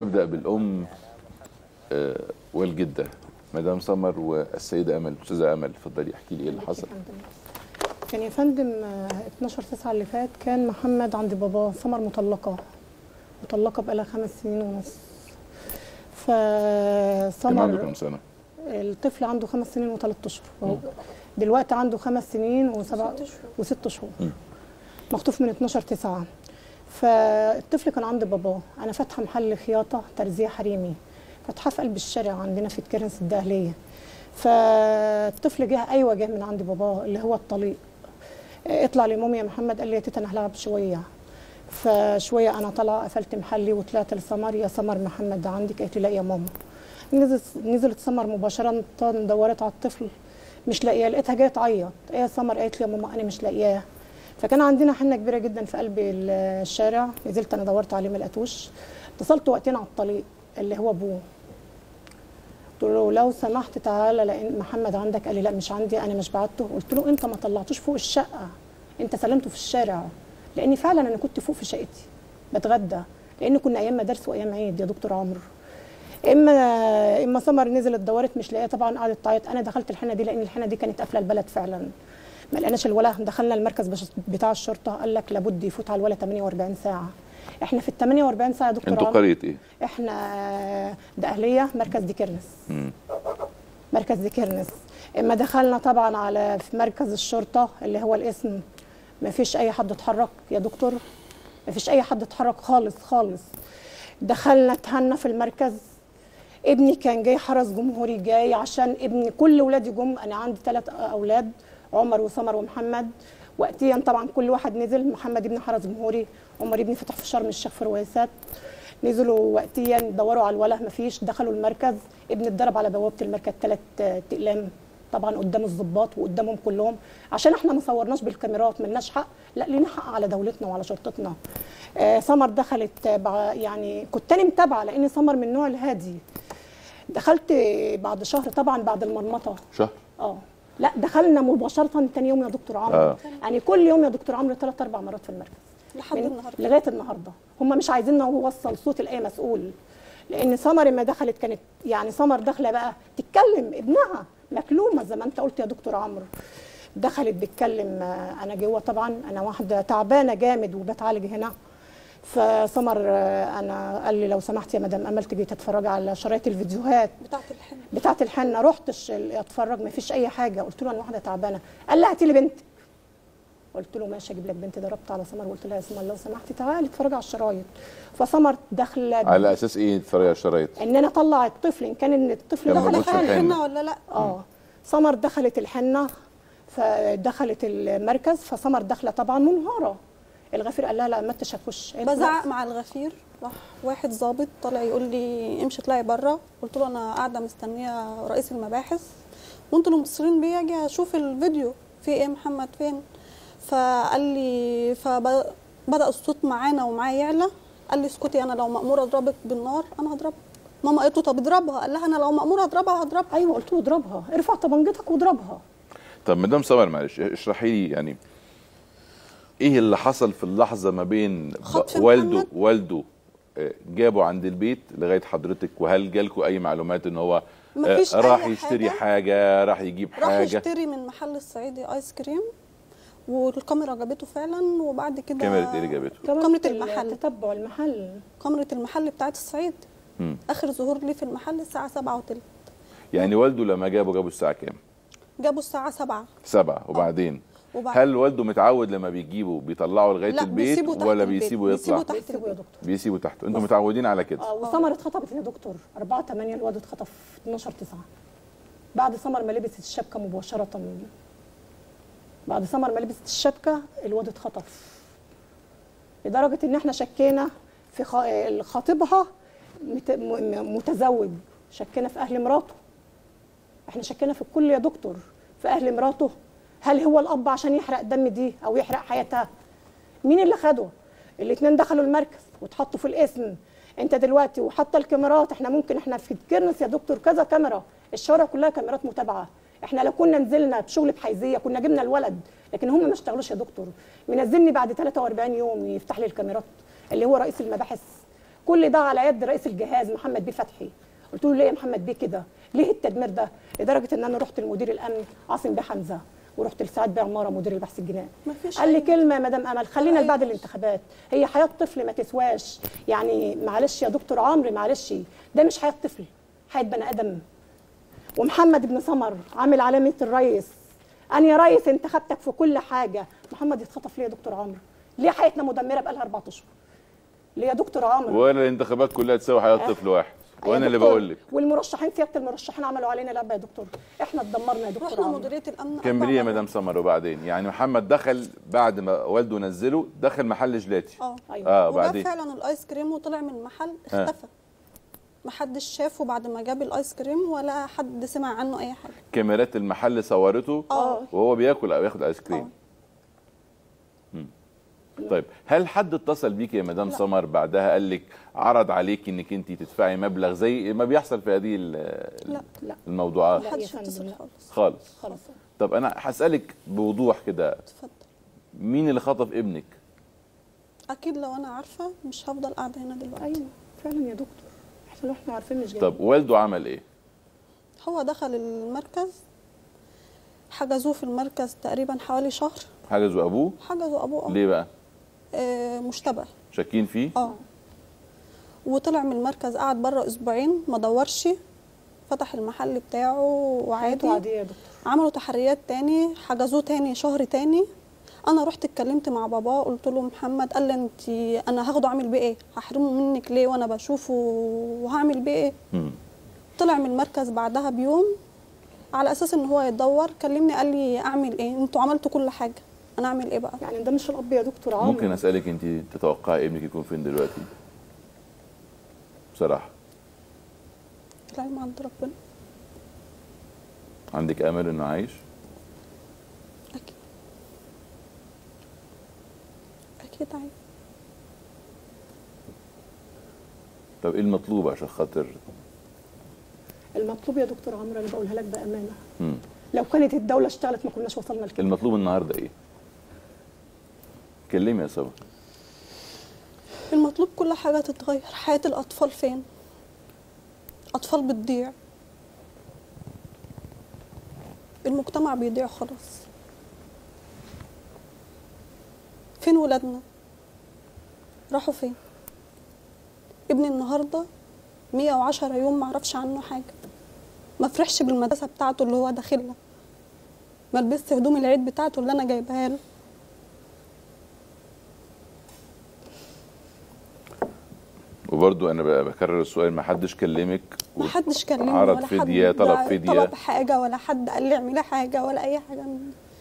نبدا بالام آه، والجده مدام سمر والسيده امل الاستاذه امل اتفضلي احكي لي ايه اللي حصل كان يا فندم آه، 12 9 اللي فات كان محمد عند باباه سمر مطلقه مطلقه بقالها خمس سنين ونص كان عنده فسمر كام سنه الطفل عنده خمس سنين وثلاث اشهر وهو دلوقتي عنده خمس سنين وسبع وست شهور مخطوف من 12 9 فالطفل كان عند باباه انا فاتحه محل خياطه ترزيه حريمي فاتحه في قلب الشارع عندنا في كرنس الدهليه فالطفل جه ايوه جه من عند باباه اللي هو الطليق اطلع لمامي يا محمد قال لي يا تيتا انا هلعب شويه فشويه انا طالعه قفلت محلي وطلعت لسمر يا سمر محمد ده عندك قالت لي لا يا ماما نزلت نزلت سمر مباشره دورت على الطفل مش لاقياه لقيتها جايه تعيط ايه يا سمر قالت لي يا ماما انا مش لاقياه فكان عندنا حنه كبيره جدا في قلب الشارع نزلت انا دورت عليه ما لقيتوش اتصلت وقتين على الطريق اللي هو ابوه قلت له لو سمحت تعالى لان محمد عندك قال لي لا مش عندي انا مش بعته قلت له انت ما طلعتوش فوق الشقه انت سلمته في الشارع لاني فعلا انا كنت فوق في شقتي بتغدى لان كنا ايام مدارس وايام عيد يا دكتور عمرو اما اما سمر نزلت دورت مش لاقيه طبعا قعدت تعيط انا دخلت الحنه دي لان الحنه دي كانت قافله البلد فعلا ما لقيناش الولا دخلنا المركز بش- بتاع الشرطه قال لك لابد يفوت على الولا 48 ساعه احنا في ال 48 ساعه يا دكتور انتوا عمرو قريه ايه؟ احنا ده اهليه مركز دي كرنس مم. مركز دي كرنس اما دخلنا طبعا على في مركز الشرطه اللي هو الاسم ما فيش اي حد اتحرك يا دكتور ما فيش اي حد اتحرك خالص خالص دخلنا اتهنا في المركز ابني كان جاي حرس جمهوري جاي عشان ابني كل ولادي جم انا عندي ثلاث اولاد عمر وسمر ومحمد وقتيا طبعا كل واحد نزل محمد ابني حرس جمهوري عمر ابني فتح في شرم الشيخ في رويسات نزلوا وقتيا دوروا على الوله مفيش دخلوا المركز ابني اتضرب على بوابه المركز ثلاث تقلام طبعا قدام الضباط وقدامهم كلهم عشان احنا ما صورناش بالكاميرات ملناش حق لا لينا حق على دولتنا وعلى شرطتنا آه سمر دخلت آه، بع- يعني كنت انا متابعه لان سمر من النوع الهادي دخلت بعد شهر طبعا بعد المرمطه شهر اه لا دخلنا مباشره تاني يوم يا دكتور عمرو آه. يعني كل يوم يا دكتور عمرو ثلاث اربع مرات في المركز لحد من- النهارده لغايه النهارده هم مش عايزين نوصل صوت الاي مسؤول لان سمر لما دخلت كانت يعني سمر داخله بقى تتكلم ابنها مكلومه زي ما انت قلت يا دكتور عمرو دخلت بتتكلم آه، انا جوه طبعا انا واحده تعبانه جامد وبتعالج هنا فسمر آه، انا قال لي لو سمحت يا مدام امل تجي تتفرجي على شرايط الفيديوهات بتاعت الحنة بتاعت الحنه رحت الش- اتفرج ما فيش اي حاجه قلت له انا واحده تعبانه قال لي هاتي لي بنتك قلت له ماشي اجيب لك بنتي ضربت على سمر وقلت لها يا سمر لو سمحتي تعالي اتفرجي على الشرايط فسمر داخله على اساس ايه تتفرجي على الشرايط؟ ان انا اطلع الطفل ان كان ان الطفل كان دخل موجود في فيها الحنة. الحنة ولا لا اه سمر دخلت الحنه فدخلت المركز فسمر داخله طبعا منهاره الغفير قال لها لا ما انتش هتخش قالت لا. بزعق مع الغفير راح واحد ظابط طالع يقول لي امشي اطلعي بره قلت له انا قاعده مستنيه رئيس المباحث وانتوا اللي متصلين بيا اجي اشوف الفيديو في ايه محمد فين فقال لي فبدا الصوت معانا ومعاه يعلى قال لي اسكتي انا لو ماموره اضربك بالنار انا هضربك ماما قالت له طب اضربها قال لها انا لو ماموره اضربها هضربها ايوه قلت له اضربها ارفع طبنجتك واضربها طب مدام سمر معلش اشرحي لي يعني ايه اللي حصل في اللحظه ما بين ب- خطف والده محمد؟ والده آه، جابه عند البيت لغايه حضرتك وهل جالكم اي معلومات ان هو آه، مفيش أي راح يشتري حاجة. حاجه راح يجيب راح حاجه يشتري من محل الصعيدي ايس كريم والكاميرا جابته فعلا وبعد كده كاميرا ايه اللي جابته؟ كاميرا المحل. تتبع المحل كاميرا المحل بتاعت الصعيد مم. اخر ظهور لي في المحل الساعه سبعة وتلت يعني والده لما جابه جابه الساعه كام؟ جابوا الساعه سبعة سبعة وبعدين وبعد هل والده متعود لما بيجيبه بيطلعه لغايه لا، البيت بيسيبه تحت ولا البيت. بيسيبه يطلع؟ بيسيبه تحت بيسيبوا يا البيت. دكتور بيسيبه تحت انتوا متعودين على كده اه وسمر اتخطبت يا دكتور 4 8 الواد اتخطف 12 9 بعد سمر ما لبست الشبكه مباشره بعد سمر ما لبست الشبكه الواد اتخطف لدرجه ان احنا شكينا في خا- خطيبها مت- م- متزوج شكينا في اهل مراته احنا شكينا في الكل يا دكتور في اهل مراته هل هو الاب عشان يحرق دم دي او يحرق حياتها مين اللي خده الاثنين دخلوا المركز واتحطوا في الاسم انت دلوقتي وحتى الكاميرات احنا ممكن احنا في كيرنس يا دكتور كذا كاميرا الشوارع كلها كاميرات متابعه احنا لو كنا نزلنا بشغل بحيزيه كنا جبنا الولد لكن هم ما اشتغلوش يا دكتور منزلني بعد 43 يوم يفتح لي الكاميرات اللي هو رئيس المباحث كل ده على يد رئيس الجهاز محمد بيه فتحي قلت له ليه يا محمد بيه كده ليه التدمير ده لدرجه ان انا رحت لمدير الامن عاصم بيه حمزه ورحت لسعاد بيه عماره مدير البحث الجنائي مفيش قال لي أي- كلمه يا مدام امل خلينا أي بعد حاجة. الانتخابات هي حياه طفل ما تسواش يعني معلش يا دكتور عمرو معلش ده مش حياه طفل حياه بني ادم ومحمد بن سمر عامل علامه الريس انا يا ريس انتخبتك في كل حاجه محمد يتخطف ليه يا دكتور عمرو ليه حياتنا مدمره بقالها اربع اشهر ليه يا دكتور عمرو ولا الانتخابات كلها تساوي حياه طفل واحد يا وانا اللي دكتور، بقول لك والمرشحين سياده المرشحين عملوا علينا لعبه يا دكتور احنا اتدمرنا يا دكتور رحنا عمرو مديريه الامن كملي يا أربع مدام سمر وبعدين يعني محمد دخل بعد ما والده نزله دخل محل جلاتي اه ايوه اه وجاب وبعدين فعلا الايس كريم وطلع من المحل اختفى محدش شافه بعد ما جاب الايس كريم ولا حد سمع عنه اي حاجه كاميرات المحل صورته اه وهو بياكل او ياخد ايس كريم مم. طيب هل حد اتصل بيك يا مدام لا. سمر بعدها قال لك عرض عليك انك انت تدفعي مبلغ زي ما بيحصل في هذه ال- لا لا الموضوعات لا. محدش يا فندم، اتصل لا. خالص خالص خلاص طب انا هسالك بوضوح كده اتفضل مين اللي خطف ابنك اكيد لو انا عارفه مش هفضل قاعده هنا دلوقتي ايوه فعلا يا دكتور احنا لو احنا عارفين مش جايين طب والده عمل ايه هو دخل المركز حجزوه في المركز تقريبا حوالي شهر حجزوا ابوه حجزوا ابوه اه ليه بقى آه، مشتبه شاكين فيه اه وطلع من المركز قعد بره اسبوعين ما دورش فتح المحل بتاعه وعادي حياته عاديه يا دكتور عملوا تحريات تاني حجزوه تاني شهر تاني انا رحت اتكلمت مع باباه قلت له محمد قال لي انت انا هاخده اعمل بيه ايه هحرمه منك ليه وانا بشوفه وهعمل بيه ايه مم. طلع من المركز بعدها بيوم على اساس ان هو يتدور كلمني قال لي اعمل ايه انتوا عملتوا كل حاجه انا اعمل ايه بقى يعني ده مش الاب يا دكتور عمرو ممكن اسالك انت تتوقعي ابنك يكون فين دلوقتي بصراحه العلم عند ربنا عندك امل انه عايش اكيد اكيد عايز طب ايه المطلوب عشان خاطر المطلوب يا دكتور عمرو انا بقولها لك بامانه مم. لو كانت الدوله اشتغلت ما كناش وصلنا لكده المطلوب النهارده ايه كلمي يا سوا المطلوب كل حاجه تتغير حياه الاطفال فين اطفال بتضيع المجتمع بيضيع خلاص فين ولادنا راحوا فين ابني النهارده 110 يوم ما اعرفش عنه حاجه ما فرحش بالمدرسه بتاعته اللي هو داخلها ما لبسش هدوم العيد بتاعته اللي انا جايبها له وبرضو انا ب- بكرر السؤال ما حدش كلمك ما حدش كلمني عرض ولا فدية، حد طلب فدية. طلب حاجه ولا حد قال لي اعملي حاجه ولا اي حاجه من دي.